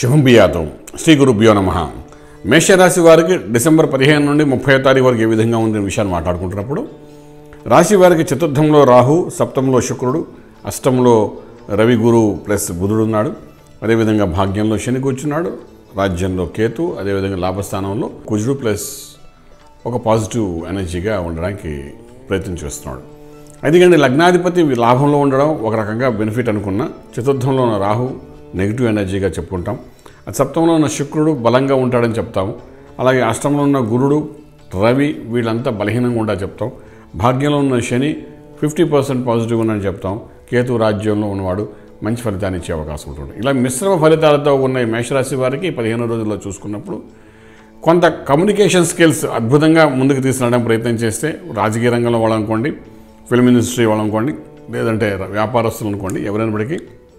శుభం బియాతం శ్రీ గురుభ్యో నమ మేషరాశి వారికి డిసెంబర్ పదిహేను నుండి ముప్పై తారీఖు వరకు ఏ విధంగా ఉంది విషయాన్ని మాట్లాడుకుంటున్నప్పుడు రాశి వారికి చతుర్థంలో రాహు సప్తంలో శుక్రుడు అష్టంలో రవి గురు ప్లస్ బుధుడు ఉన్నాడు అదేవిధంగా భాగ్యంలో శని కూర్చున్నాడు రాజ్యంలో కేతు అదేవిధంగా లాభస్థానంలో కుజుడు ప్లస్ ఒక పాజిటివ్ ఎనర్జీగా ఉండడానికి ప్రయత్నం చేస్తున్నాడు ఎందుకంటే లగ్నాధిపతి లాభంలో ఉండడం ఒక రకంగా బెనిఫిట్ అనుకున్న చతుర్థంలో ఉన్న రాహు నెగిటివ్ ఎనర్జీగా చెప్పుకుంటాం ఆ సప్తంలో ఉన్న శుక్రుడు బలంగా ఉంటాడని చెప్తాము అలాగే అష్టంలో ఉన్న గురుడు రవి వీళ్ళంతా బలహీనంగా ఉండా చెప్తాం భాగ్యంలో ఉన్న శని ఫిఫ్టీ పర్సెంట్ పాజిటివ్ ఉందని చెప్తాం కేతు రాజ్యంలో ఉన్నవాడు మంచి ఫలితాన్ని ఇచ్చే అవకాశం ఉంటుంది ఇలా మిశ్రమ ఫలితాలతో ఉన్న ఈ మేషరాశి వారికి పదిహేను రోజుల్లో చూసుకున్నప్పుడు కొంత కమ్యూనికేషన్ స్కిల్స్ అద్భుతంగా ముందుకు తీసుకురావడానికి ప్రయత్నం చేస్తే రాజకీయ రంగంలో వాళ్ళు అనుకోండి ఫిల్మ్ ఇండస్ట్రీ వాళ్ళు అనుకోండి లేదంటే వ్యాపారస్తులు అనుకోండి ఎవరైనప్పటికీ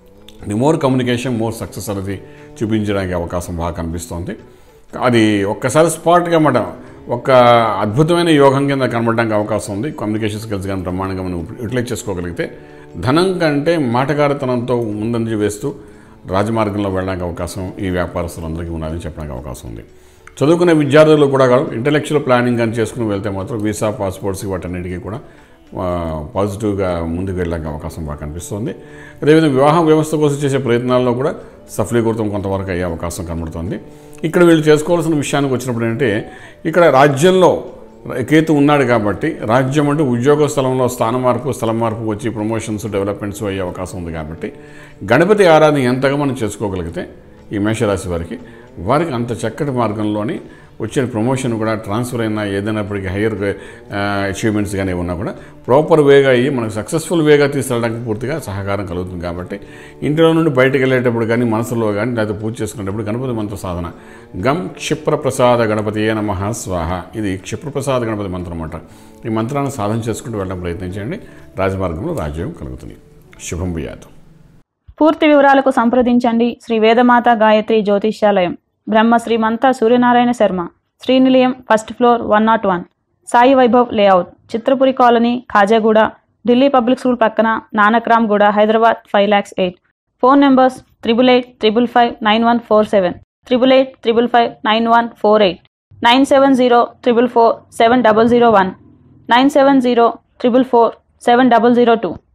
the more communication more success అనేది చూపించడానికి అవకాశం బాగా కనిపిస్తోంది అది ఒక్కసారి స్పాట్గా మాట ఒక అద్భుతమైన యోగం కింద కనబడడానికి అవకాశం ఉంది కమ్యూనికేషన్ స్కిల్స్ కానీ బ్రహ్మాండంగా మనం యూటిలైజ్ చేసుకోగలిగితే ధనం కంటే మాటగారితనంతో ముందంజ వేస్తూ రాజమార్గంలో వెళ్ళడానికి అవకాశం ఈ వ్యాపారస్తులందరికీ ఉన్నదని చెప్పడానికి అవకాశం ఉంది చదువుకునే విద్యార్థులు కూడా కాదు ఇంటలెక్చువల్ ప్లానింగ్ కానీ చేసుకుని వెళ్తే మాత్రం వీసా పాస్పోర్ట్స్ వాటన్నిటికీ కూడా ఆ, పాజిటివ్గా ముందుకు వెళ్ళడానికి అవకాశం బాగా కనిపిస్తుంది అదేవిధంగా వివాహ వ్యవస్థ కోసం చేసే ప్రయత్నాల్లో కూడా సఫలీకృతం కొంతవరకు అయ్యే అవకాశం కనబడుతుంది ఇక్కడ వీళ్ళు చేసుకోవాల్సిన విషయానికి వచ్చినప్పుడు ఏంటంటే ఇక్కడ రాజ్యంలో కేతు ఉన్నాడు కాబట్టి రాజ్యం అంటే ఉద్యోగ స్థలంలో స్థాన మార్పు స్థలం మార్పు వచ్చి ప్రమోషన్స్ డెవలప్మెంట్స్ అయ్యే అవకాశం ఉంది కాబట్టి గణపతి ఆరాధన ఎంతగా మనం చేసుకోగలిగితే ఈ మేషరాశి వారికి వారికి అంత చక్కటి మార్గంలోని వచ్చిన ప్రమోషన్ కూడా ట్రాన్స్ఫర్ అయినా ఏదైనప్పటికీ హయ్యర్ అచీవ్మెంట్స్ కానీ ఉన్నా కూడా ప్రాపర్ వేగా అయ్యి మనకు సక్సెస్ఫుల్ వేగా తీసుకెళ్ళడానికి పూర్తిగా సహకారం కలుగుతుంది కాబట్టి ఇంట్లో నుండి బయటకు వెళ్ళేటప్పుడు కానీ మనసులో కానీ లేకపోతే పూజ చేసుకునేటప్పుడు గణపతి మంత్ర సాధన గం క్షిప్ర ప్రసాద గణపతి ఏ నమ స్వాహ ఇది క్షిప్ర ప్రసాద గణపతి మంత్రం అన్నమాట ఈ మంత్రాన్ని సాధన చేసుకుంటూ వెళ్ళడం ప్రయత్నించండి రాజమార్గంలో రాజ్యం కలుగుతుంది శుభం బియాతం పూర్తి వివరాలకు సంప్రదించండి Shri Vedamata Gayatri Jyotishyalayam Brahma Srimantha Suryanarayana Sharma Srinilayam first floor one nought one Sai Vaibhav layout Chitrapuri colony Khajaguda Delhi public school పక్కన Nanakramguda Hyderabad five lakhs eight phone numbers triple eight triple five nine one four seven triple eight triple five nine one four eight nine seven zero triple four seven double zero one nine seven zero triple four seven double zero two